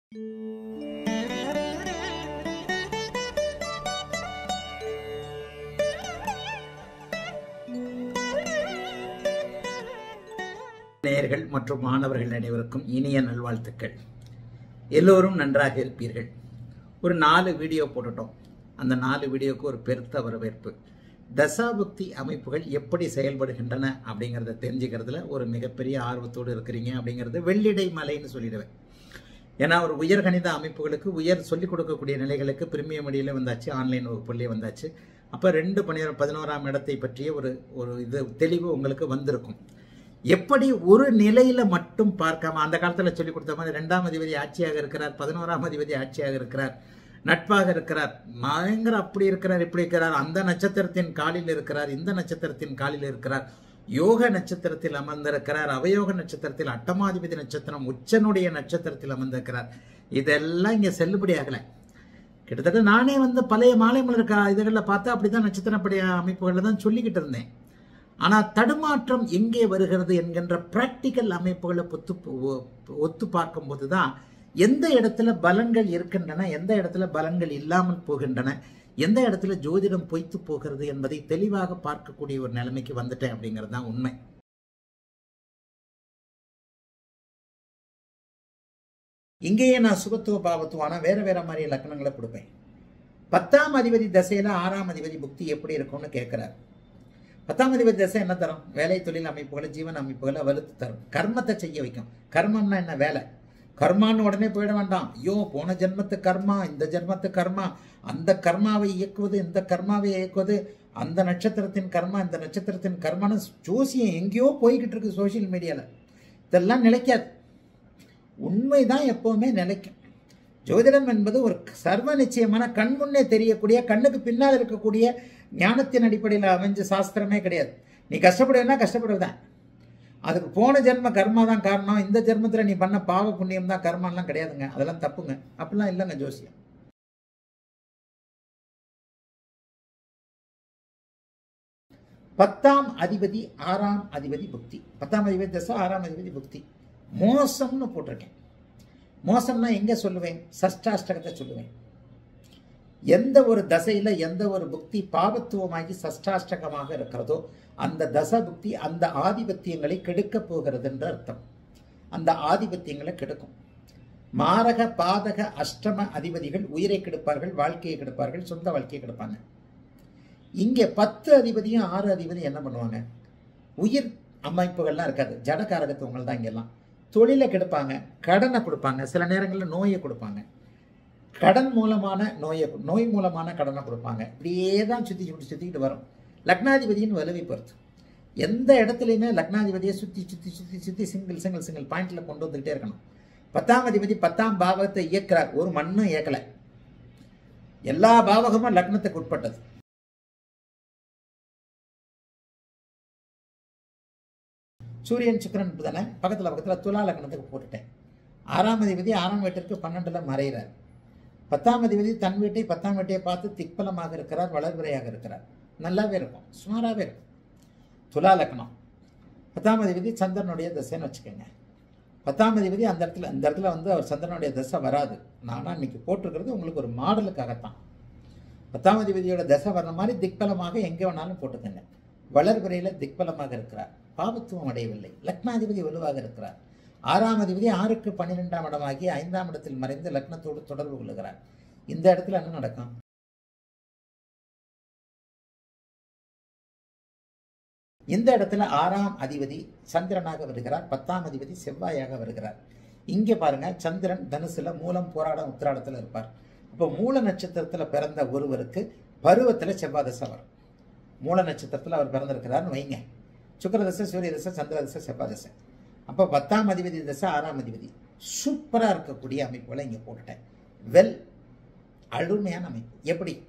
நேயர்கள் மற்றும் மாணவர்கள் அனைவருக்கும் இனிய நல்வாழ்த்துக்கள் எல்லோரும் நன்றாக இருப்பீர்கள் ஒரு நாலு வீடியோ போட்டுட்டோம் அந்த நாலு வீடியோக்கு ஒரு பெருத்த வரவேற்பு தசாபுக்தி அமைப்புகள் எப்படி செயல்படுகின்றன அப்படிங்கிறத தெரிஞ்சுக்கிறதுல ஒரு மிகப்பெரிய ஆர்வத்தோடு இருக்கிறீங்க அப்படிங்கிறது வெள்ளிடை மலைன்னு சொல்லிடுவேன் ஏன்னா ஒரு உயர்கணித அமைப்புகளுக்கு உயர் சொல்லிக் கொடுக்கக்கூடிய நிலைகளுக்கு பிரிமியம் வழியில் வந்தாச்சு ஆன்லைன் வகுப்புலேயே வந்தாச்சு அப்போ ரெண்டு பனிர பதினோராம் இடத்தை பற்றிய ஒரு ஒரு இது தெளிவு உங்களுக்கு வந்திருக்கும் எப்படி ஒரு நிலையில மட்டும் பார்க்காம அந்த காலத்துல சொல்லி கொடுத்த மாதிரி ரெண்டாம் அதிபதி ஆட்சியாக இருக்கிறார் பதினோராம் அதிபதி ஆட்சியாக இருக்கிறார் நட்பாக இருக்கிறார் பயங்கர அப்படி இருக்கிறார் இப்படி இருக்கிறார் அந்த நட்சத்திரத்தின் காலில் இருக்கிறார் இந்த நட்சத்திரத்தின் காலில் இருக்கிறார் யோக நட்சத்திரத்தில் அமர்ந்திருக்கிறார் அவயோக நட்சத்திரத்தில் அட்டமாதிபதி நட்சத்திரம் உச்சனுடைய நட்சத்திரத்தில் அமர்ந்திருக்கிறார் இதெல்லாம் இங்க செல்லுபடி ஆகலை கிட்டத்தட்ட நானே வந்து பழைய மாலை மலர் கா- இதுகளில் பார்த்தா அப்படிதான் நட்சத்திரப்படி அமைப்புகளில் தான் சொல்லிக்கிட்டு இருந்தேன் ஆனால் தடுமாற்றம் எங்கே வருகிறது என்கின்ற பிராக்டிக்கல் அமைப்புகளை ஒத்து ஒத்து பார்க்கும்போது தான் எந்த இடத்துல பலன்கள் இருக்கின்றன எந்த இடத்துல பலன்கள் இல்லாமல் போகின்றன எந்த இடத்துல ஜோதிடம் பொய்த்து போகிறது என்பதை தெளிவாக பார்க்கக்கூடிய ஒரு நிலைமைக்கு வந்துட்டேன் அப்படிங்கிறது தான் உண்மை இங்கேயே நான் சுகத்துவ பாவத்துவான வேற வேற மாதிரி லக்கணங்களை கொடுப்பேன் பத்தாம் அதிபதி தசையில ஆறாம் அதிபதி புக்தி எப்படி இருக்கும்னு கேட்கிறார் பத்தாம் அதிபதி தசை என்ன தரும் வேலை தொழில் அமைப்புகளை ஜீவன அமைப்புகளை வலுத்து தரும் கர்மத்தை செய்ய வைக்கும் கர்மம்னா என்ன வேலை கர்மான்னு உடனே போயிட வேண்டாம் ஐயோ போன ஜென்மத்து கர்மா இந்த ஜென்மத்து கர்மா அந்த கர்மாவை இயக்குவது இந்த கர்மாவை இயக்குவது அந்த நட்சத்திரத்தின் கர்மா இந்த நட்சத்திரத்தின் கர்மான்னு ஜோசியம் எங்கேயோ போய்கிட்டு இருக்கு சோஷியல் மீடியாவில் இதெல்லாம் நிலைக்காது உண்மைதான் எப்பவுமே நிலைக்கும் ஜோதிடம் என்பது ஒரு சர்வ நிச்சயமான கண் முன்னே தெரியக்கூடிய கண்ணுக்கு பின்னால் இருக்கக்கூடிய ஞானத்தின் அடிப்படையில் அமைஞ்ச சாஸ்திரமே கிடையாது நீ கஷ்டப்படுவேன்னா கஷ்டப்படுவதான் அதுக்கு போன ஜென்ம கர்மா தான் காரணம் இந்த ஜென்மத்தில் நீ பண்ண பாவ புண்ணியம் தான் கர்மாலாம் கிடையாதுங்க அதெல்லாம் தப்புங்க அப்படிலாம் இல்லைங்க ஜோசியம் பத்தாம் அதிபதி ஆறாம் அதிபதி புக்தி பத்தாம் அதிபதி தசை ஆறாம் அதிபதி புக்தி மோசம்னு போட்டிருக்கேன் மோசம்னா எங்க சொல்லுவேன் சஷ்டாஷ்டகத்தை சொல்லுவேன் எந்த ஒரு தசையில எந்த ஒரு புக்தி பாவத்துவமாகி சஷ்டாஷ்டகமாக இருக்கிறதோ அந்த தச புக்தி அந்த ஆதிபத்தியங்களை கெடுக்க போகிறது என்று அர்த்தம் அந்த ஆதிபத்தியங்களை கெடுக்கும் மாரக பாதக அஷ்டம அதிபதிகள் உயிரை கெடுப்பார்கள் வாழ்க்கையை கெடுப்பார்கள் சொந்த வாழ்க்கையை கெடுப்பாங்க இங்கே பத்து அதிபதியும் ஆறு அதிபதியும் என்ன பண்ணுவாங்க உயிர் அமைப்புகள்லாம் இருக்காது ஜடகாரகத்துவங்கள் தான் இங்கெல்லாம் தொழிலை கெடுப்பாங்க கடனை கொடுப்பாங்க சில நேரங்களில் நோயை கொடுப்பாங்க கடன் மூலமான நோயை நோய் மூலமான கடனை கொடுப்பாங்க இப்படியே தான் சுற்றி சுற்றி சுற்றிக்கிட்டு வரும் லக்னாதிபதியின் வலுவை பொறுத்து எந்த இடத்துலையுமே லக்னாதிபதியை சுற்றி சுற்றி சுற்றி சுற்றி சிங்கிள் சிங்கிள் சிங்கிள் பாயிண்ட்ல கொண்டு வந்துக்கிட்டே இருக்கணும் பத்தாம் அதிபதி பத்தாம் பாவகத்தை இயக்குறார் ஒரு மண்ணும் இயக்கலை எல்லா பாவகமும் லக்னத்துக்கு உட்பட்டது சூரியன் சுக்கிரன் தானே பக்கத்தில் பக்கத்தில் துலா லக்னத்துக்கு போட்டுட்டேன் ஆறாம் அதிபதி ஆறாம் வீட்டிற்கு பன்னெண்டுல மறைகிறார் பத்தாம் அதிபதி தன் வீட்டை பத்தாம் வீட்டையை பார்த்து திக்பலமாக இருக்கிறார் வளர்பிறையாக இருக்கிறார் நல்லாவே இருக்கும் சுமாராகவே இருக்கும் துலா லக்னம் பத்தாம் அதிபதி சந்திரனுடைய தசைன்னு வச்சுக்கோங்க பத்தாம் அதிபதி அந்த இடத்துல இந்த இடத்துல வந்து அவர் சந்திரனுடைய தசை வராது நானா இன்னைக்கு போட்டிருக்கிறது உங்களுக்கு ஒரு மாடலுக்காகத்தான் பத்தாம் அதிபதியோட தசை வர்ற மாதிரி திக்பலமாக எங்கே வேணாலும் போட்டுக்கங்க வளர்பிறையில் திக்பலமாக இருக்கிறார் பாவத்துவம் அடையவில்லை லக்னாதிபதி வலுவாக இருக்கிறார் ஆறாம் அதிபதி ஆறுக்கு பன்னிரெண்டாம் இடமாகி ஐந்தாம் இடத்தில் மறைந்து லக்னத்தோடு தொடர்பு கொள்ளுகிறார் இந்த இடத்துல என்ன நடக்கும் இந்த இடத்துல ஆறாம் அதிபதி சந்திரனாக வருகிறார் பத்தாம் அதிபதி செவ்வாயாக வருகிறார் இங்கே பாருங்க சந்திரன் தனுசுல மூலம் போராடம் உத்திராடத்துல இருப்பார் அப்போ மூல நட்சத்திரத்துல பிறந்த ஒருவருக்கு பருவத்துல செவ்வாய் தசை வரும் மூல நட்சத்திரத்தில் அவர் பிறந்திருக்கிறார்னு வைங்க சுக்கிர தசை சூரிய தசை சந்திர தசை செவ்வாய் தசை அப்போ பத்தாம் அதிபதி தசை ஆறாம் அதிபதி சூப்பராக இருக்கக்கூடிய அமைப்புகளை இங்கே போட்டுட்டேன் வெல் அருமையான அமைப்பு எப்படி